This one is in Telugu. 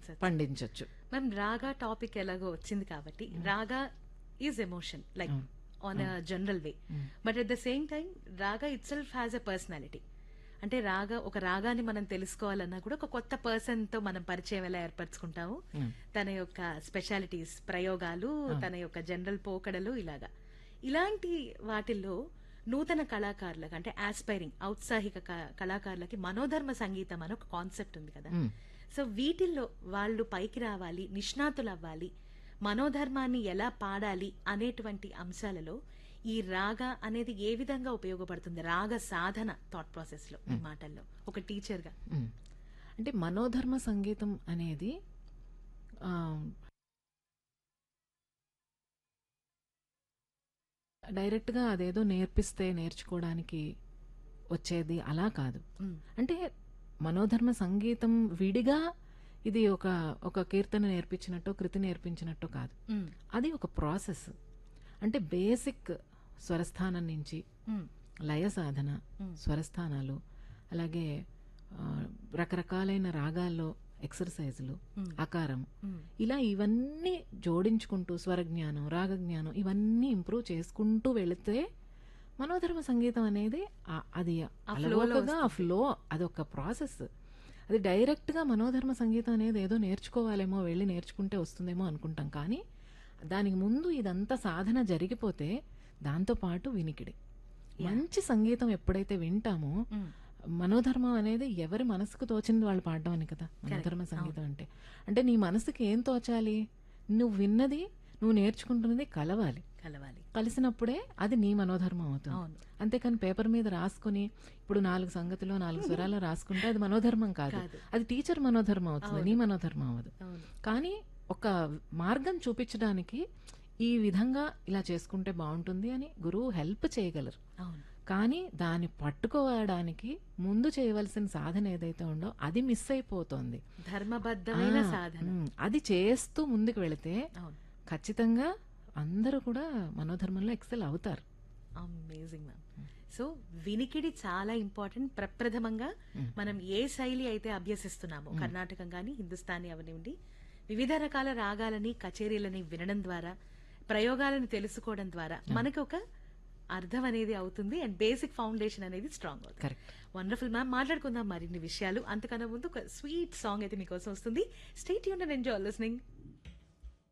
పండించచ్చు పండించవచ్చు మ్యామ్ రాగా టాపిక్ ఎలాగో వచ్చింది కాబట్టి raga is emotion like on a general way but at the same time raga itself has a personality అంటే రాగా ఒక రాగాన్ని మనం తెలుసుకోవాలన్నా కూడా ఒక కొత్త పర్సన్ తో మనం పరిచయం ఎలా ఏర్పరచుకుంటాము తన యొక్క స్పెషాలిటీస్ ప్రయోగాలు తన యొక్క జనరల్ పోకడలు ఇలాగా ఇలాంటి వాటిల్లో నూతన కళాకారులకు అంటే ఆస్పైరింగ్ ఔత్సాహిక క- కళాకారులకి మనోధర్మ సంగీతం అని ఒక కాన్సెప్ట్ ఉంది కదా సో వీటిల్లో వాళ్ళు పైకి రావాలి నిష్ణాతులు అవ్వాలి మనోధర్మాన్ని ఎలా పాడాలి అనేటువంటి అంశాలలో ఈ రాగ అనేది ఏ విధంగా ఉపయోగపడుతుంది రాగ సాధన థాట్ ప్రాసెస్ లో ఈ మాటల్లో ఒక టీచర్ గా మ్మ్. అంటే మనోధర్మ సంగీతం అనేది ఆ, డైరెక్ట్గా అదేదో నేర్పిస్తే నేర్చుకోవడానికి వచ్చేది అలా కాదు మ్మ్. అంటే మనోధర్మ సంగీతం విడిగా ఇది ఒక ఒక కీర్తన నేర్పించినట్టు కృతి నేర్పించినట్టు కాదు మ్మ్. అది ఒక ప్రాసెస్ అంటే బేసిక్ స్వరస్థానం నుంచి మ్మ్. లయ సాధన స్వరస్థానాలు అలాగే ఆ, రకరకాలైన రాగాల్లో ఎక్సర్సైజులు ఆకారం ఇలా ఇవన్నీ జోడించుకుంటూ స్వరజ్ఞానం రాగజ్ఞానం ఇవన్నీ ఇంప్రూవ్ చేసుకుంటూ వెళితే మనోధర్మ సంగీతం అనేది ఆ- అది అలవోకగా ఆ ఫ్లో అదొక ప్రాసెస్ అది డైరెక్ట్గా మనోధర్మ సంగీతం అనేది ఏదో నేర్చుకోవాలేమో వెళ్ళి నేర్చుకుంటే వస్తుందేమో అనుకుంటాం కానీ దానికి ముందు ఇదంతా సాధన జరిగిపోతే దాంతో పాటు వినికిడి మంచి సంగీతం ఎప్పుడైతే వింటామో మనోధర్మం అనేది ఎవరి మనసుకు తోచింది వాళ్ళు పాడడం అని కదా మనోధర్మ సంగీతం అంటే అంటే నీ మనసుకి ఏం తోచాలి నువ్వు విన్నది నువ్వు నేర్చుకుంటున్నది కలవాలి కలవాలి కలిసినప్పుడే అది నీ మనోధర్మం అవుతుంది అవును. అంతేకాని పేపర్ మీద రాసుకుని ఇప్పుడు నాలుగు సంగతిలో నాలుగు స్వరాలు రాసుకుంటే అది మనోధర్మం కాదు అది టీచర్ మనోధర్మం అవుతుంది నీ మనోధర్మం అవ్వదు అవును కానీ ఒక మార్గం చూపించడానికి ఈ విధంగా ఇలా చేసుకుంటే బాగుంటుంది అని గురువు హెల్ప్ చేయగలరు అవును కానీ దాన్ని పట్టుకోవడానికి ముందు చేయవలసిన సాధన ఏదైతే ఉందో అది మిస్ అయిపోతుంది ధర్మబద్ధమైన ఆ, సాధన ఉమ్, అది చేస్తూ ముందుకు వెళితే అవును ఖచ్చితంగా అందరూ కూడా మనోధర్మంలో ఎక్సెల్ అవుతారు అమేజింగ్ మ్యామ్ సో వినికిడి చాలా ఇంపార్టెంట్ ప్రప్రథమంగా మనం ఏ శైలి అయితే అభ్యసిస్తున్నామో కర్ణాటకం కానీ హిందుస్థానీ అవనివ్వండి వివిధ రకాల రాగాలని కచేరీలని వినడం ద్వారా ప్రయోగాలను తెలుసుకోవడం ద్వారా మనకు ఒక అర్థం అనేది అవుతుంది అండ్ బేసిక్ ఫౌండేషన్ అనేది స్ట్రాంగ్ అవుతుంది కరెక్ట్ వండర్ఫుల్ మ్యామ్ మాట్లాడుకుందాం మరిన్ని విషయాలు అంతకన్నా ముందు ఒక స్వీట్ సాంగ్ అయితే మీకోసం వస్తుంది స్టేట్ యూన్ అండ్ ఎంజాయ్ లిస్నింగ్